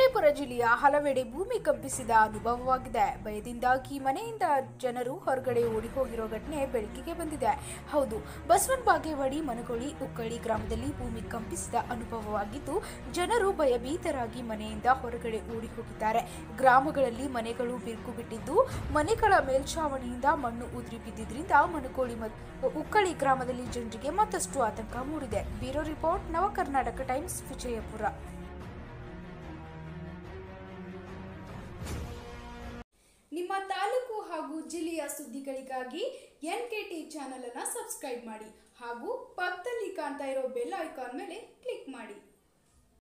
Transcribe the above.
ವಿಜಯಪುರ ಜಿಲ್ಲೆಯ ಹಲವೆಡೆ ಭೂಮಿ ಕಂಪಿಸಿದ ಅನುಭವವಾಗಿದೆ ಭಯದಿಂದಾಗಿ ಮನೆಯಿಂದ ಜನರು ಹೊರಗಡೆ ಓಡಿ ಹೋಗಿರೋ ಘಟನೆ ಬೆಳಕಿಗೆ ಬಂದಿದೆ ಹೌದು ಬಸವನ ಬಾಗೇವಾಡಿ ಮನಗೊಳಿ ಉಕ್ಕಳಿ ಗ್ರಾಮದಲ್ಲಿ ಭೂಮಿ ಕಂಪಿಸಿದ ಅನುಭವವಾಗಿದ್ದು ಜನರು ಭಯಭೀತರಾಗಿ ಮನೆಯಿಂದ ಹೊರಗಡೆ ಓಡಿ ಹೋಗಿದ್ದಾರೆ ಗ್ರಾಮಗಳಲ್ಲಿ ಮನೆಗಳು ಬಿರುಕು ಬಿಟ್ಟಿದ್ದು ಮನೆಗಳ ಮೇಲ್ಛಾವಣಿಯಿಂದ ಮಣ್ಣು ಉದುರಿ ಬಿದ್ದಿದ್ರಿಂದ ಮನಕೋಳಿ ಮತ್ತು ಉಕ್ಕಳಿ ಗ್ರಾಮದಲ್ಲಿ ಜನರಿಗೆ ಮತ್ತಷ್ಟು ಆತಂಕ ಮೂಡಿದೆ ಬ್ಯೂರೋ ರಿಪೋರ್ಟ್ ನವ ಕರ್ನಾಟಕ ಟೈಮ್ಸ್ ವಿಜಯಪುರ ನಿಮ್ಮ ತಾಲೂಕು ಹಾಗೂ ಜಿಲ್ಲೆಯ ಸುದ್ದಿಗಳಿಗಾಗಿ ಎನ್ ಕೆ ಟಿ ಚಾನಲ್ ಅನ್ನು ಸಬ್ಸ್ಕ್ರೈಬ್ ಮಾಡಿ ಹಾಗೂ ಪಕ್ಕದಲ್ಲಿ ಕಾಣ್ತಾ ಇರೋ ಬೆಲ್ ಐಕಾನ್ ಮೇಲೆ ಕ್ಲಿಕ್ ಮಾಡಿ